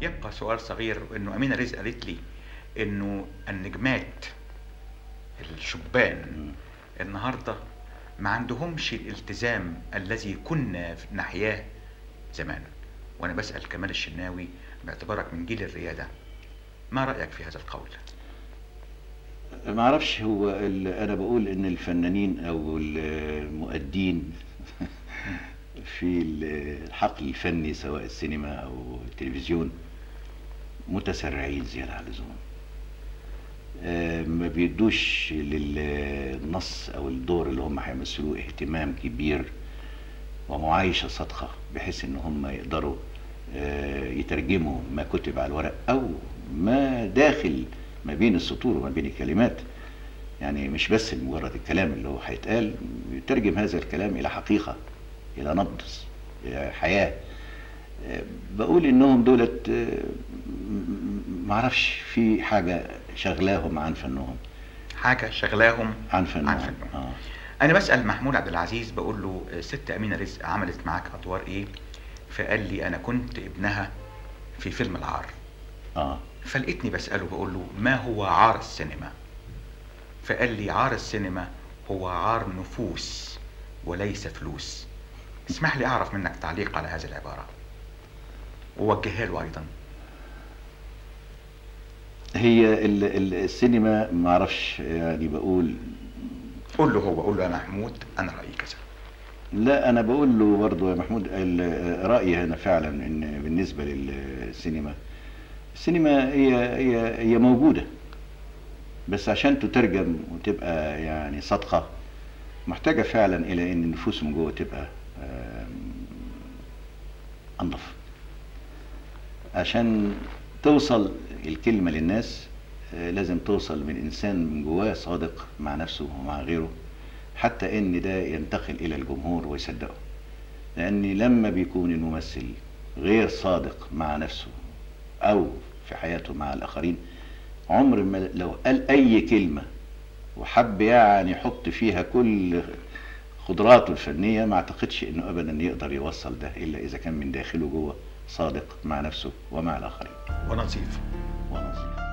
يبقى سؤال صغير انه امينه رزق قالت لي انه النجمات الشبان النهارده ما عندهمش الالتزام الذي كنا نحياه زمان وانا بسال كمال الشناوي باعتبارك من جيل الرياده ما رايك في هذا القول ما اعرفش هو ال- انا بقول ان الفنانين او المؤدين في ال- الحقل الفني سواء السينما او التلفزيون متسرعين زياده عن اللزوم آه، ما بيدوش للنص او الدور اللي هم هيمثلوه اهتمام كبير ومعايشه صادقه بحيث ان هم يقدروا آه، يترجموا ما كتب على الورق او ما داخل ما بين السطور وما بين الكلمات يعني مش بس مجرد الكلام اللي هو هيتقال يترجم هذا الكلام الى حقيقه الى نبض الى حياه آه، بقول انهم دولت آه، م- معرفش في حاجه شغلاهم عن فنهم حاجه شغلاهم عن فنهم عن فنهم. اه انا بسال محمود عبد العزيز بقول له ست امينه رزق عملت معاك ادوار ايه فقال لي انا كنت ابنها في فيلم العار اه فلقيتني بساله بقول له ما هو عار السينما فقال لي عار السينما هو عار نفوس وليس فلوس اسمح لي اعرف منك تعليق على هذه العباره ووجهها له ايضا هي ال- ال- السينما معرفش يعني بقول قول له هو قول له يا محمود انا رايي كذا لا انا بقول له برضه يا محمود ال- رايي هنا فعلا ان بالنسبه للسينما السينما هي هي هي موجوده بس عشان تترجم وتبقى يعني صادقه محتاجه فعلا الى ان النفوس من جوه تبقى آم، انضف عشان توصل الكلمه للناس آه، لازم توصل من انسان من جواه صادق مع نفسه ومع غيره حتى ان ده ينتقل الى الجمهور ويصدقه لان لما بيكون الممثل غير صادق مع نفسه او في حياته مع الاخرين عمر ما لو قال اي كلمه وحب يعني يحط فيها كل قدراته الفنيه ما اعتقدش انه ابدا يقدر يوصل ده الا اذا كان من داخله جوه صادق مع نفسه ومع الاخرين ونظيف ونظيف